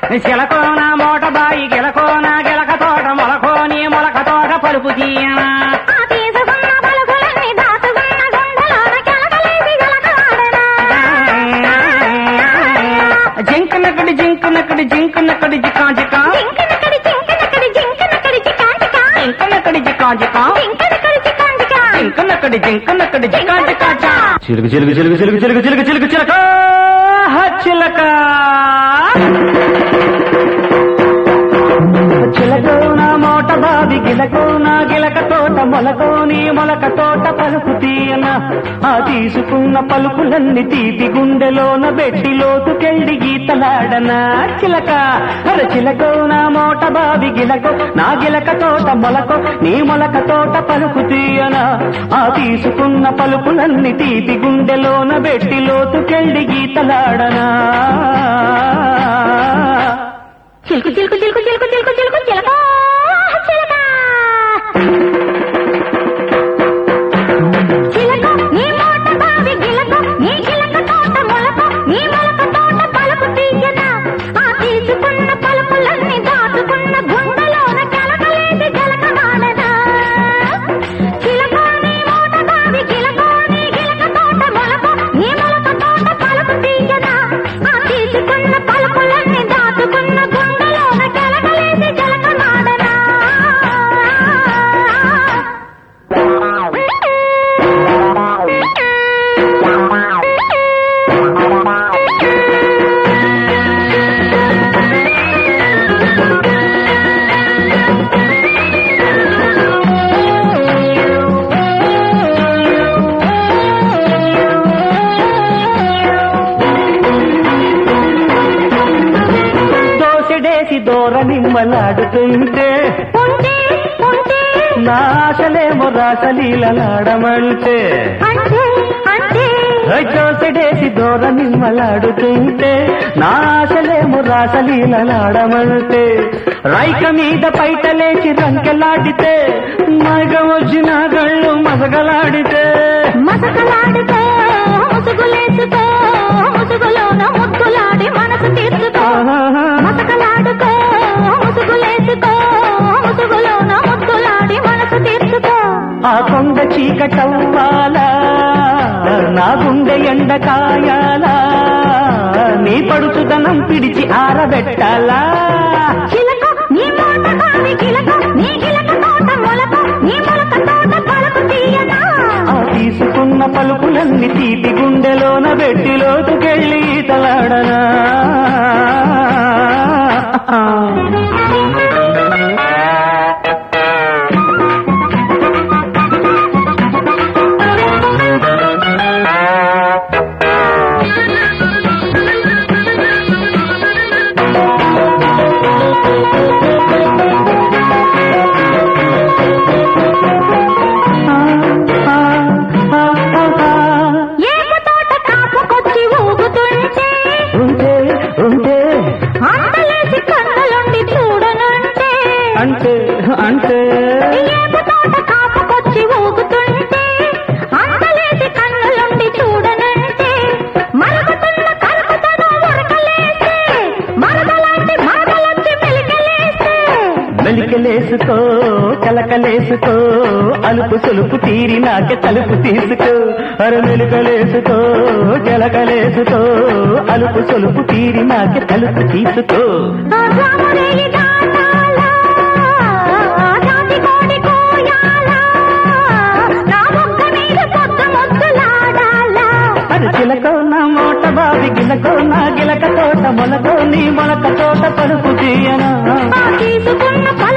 చిలకోన మోట బాయి గిలకోన గిలక తోట మొలకోని మొలక తోట పలుపు తీయన ఆ తీసుకున్న పలుకులన్నీ దాచుకున్న గుండెలోన కెలకలేసి గలకలాడెనా. జింకనక్కడి జింకనక్కడి జింకనక్కడి జికా జికా జింకనక్కడి జింకనక్కడి జింకనక్కడి చికాంచికా. జింకనక్కడి జికా జికా జింకనక్కడి చికాంచికా. జింకనక్కడి జింకనక్కడి జికా జికా చా. చిలుక చిలుక చిలుక చిలుక చిలుక చిలుక చిలుక చిలక హ చిలక చిలకోన మోట బావి గిలకోన గిలక తోట మొలకోని మొలక తోట పలుకు తీయన ఆ తీసుకున్న పలుకులన్నీ తీపి గుండెలోన బెట్టి లోతుకెళ్ళి గీతలాడనా చిలక అర చిలకోన మోట బావి గిలకో నా గిలక తోట మొలకో నీ మొలక తోట పలుకు తీయన ఆ తీసుకున్న పలుకులన్నీ తీపి గుండెలోన బెట్టి లోతుకెళ్ళి గీతలాడనా చిలుకు చిలుకు చిలుకు చిలుకు చిలుకు చిలుకు చిలక చిలక చిలక నీ మోట బావి గిలక నీ గిలక తోట మొలక నీ మొలక తోట పలుకు తీయన ఆ తీసుకున్న పలుకులన్నీ దాచుకున్న గుండెలోన కలకలేసి జలకమాడనా చిలక నీ మోట బావి గిలక నీ గిలక తోట మొలక నీ మొలక తోట పలుకు తీయన ఆ తీసుకున్న పలుకులన్నీ దాచుకున్న గుండెలోన కలకలేసి జలకమాడనా దోసెడేసి దూర నిమ్మలాడుతుంటే ఉంటే ఉంటే నా ఆశలేమో రాసలీలలాడమంటే అంటే అంటే దోసెడేసి దూర నిమ్మలాడుతుంటే నా ఆశలేమో రాసలీలలాడమంటే రైక మీద పైట లేచి రంకెలాడితే మగ వచ్చిన గళ్ళు మసగలాడితే మసకలాడుకో ముసుగులేసుకో ముసుగులోన ముద్దులాడి మనసు తీర్చుకో మసకలాడుకో ముసుగులేసుకో ముసుగులోన ముద్దులాడి మనసు తీర్చుకో ఆ కొండ చీకటవ్వాలా నా గుండె ఎండ కాయాలా నీ పడుచుదనం పిడిచి ఆరబెట్టాలా చిలక నీ మోట కావి గిలక నీ గిలక తోట మొలక నీ మొలక తోట పలుకు తీయనా ఆ తీసుకున్న పలుకులన్నీ తీపి గుండెలోన పెట్టి లోతుకెళ్ళి తలాడనా ఏపు తోట కాపుకొచ్చి ఊగుతుంటే ఉంటే ఉంటే అంతలేసి కన్నులుండి చూడనుంటే అంటే అంటే ఏపు తోట కాపుకొచ్చి ఊగుతుంటే అంతలేసి కన్నులుండి చూడనంటే మరుగుతున్న కరుకుతను ఉరకలేస్తే మరదలాంటి మరదలొచ్చి మెలికలేస్తే మెలికలేసుకో కలకలేసుకో అలుపు సులుపు తీరి నాకే తలుపు తీసుకో అరు మెలికలేసుకో కలకలేసుకో అలుపు సులుపు తీరి నాకే తలుపు తీసుకో ఆ జామురేయి దాటాలా, ఆ జాతి కోడి కోయాలా, నా బొగ్గ మీద పొద్దు ముద్దులాడాలా. అది చిలకో నా మోట బావి గిలకో నా గిలక తోట మొలకో నీ మొలక తోట పలుపు తీయనా ఆ తీసుకున్న